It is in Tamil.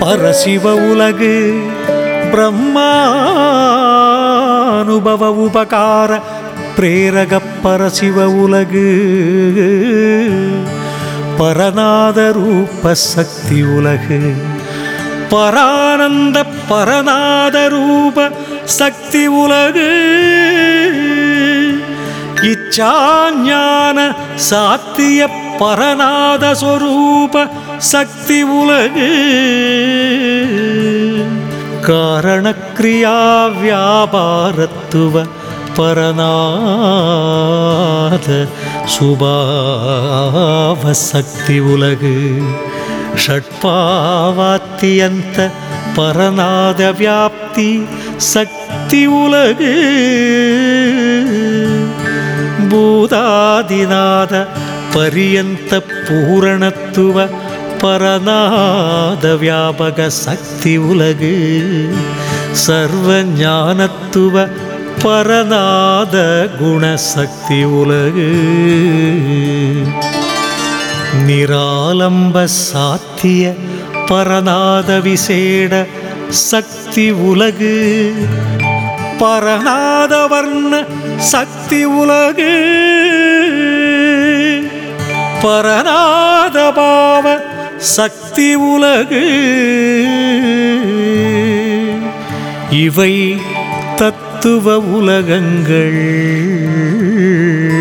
பரசிவ உலகு பிரம்மானுபவ உபகார பிரேரக பரசிவ உலகு பரநாத ரூப சக்தி உலகு பரானந்த பரநாத ரூப சக்தி உலகு இச்சாஞான சாத்திய பரநாத சொரூப சக்தி உலகு காரணக்ரியா வியாபாரத்துவ பரநாத சுபாவ சக்தி உலகு ಷಟ್ಪಾವಾತ್ಯಂತ ಪರನಾದ ವ್ಯಾಪ್ತಿ ಸಕ್ತಿ ಉಲಗು ಭೂತಾದಿನಾದ ಪರ್ಯಂತ ಪೂರಣತ್ವ ಪರನಾದ ವ್ಯಾಪಕ சக்தி உலகு சர்வஞானத்துவ பரநாத குணசக்தி உலகு நிராலம்ப சாத்திய பரநாத விசேட சக்தி உலகு பரநாத வர்ண சக்தி உலகு பரநாத பாவ சக்தி உலகு இவை தத்துவ உலகங்கள்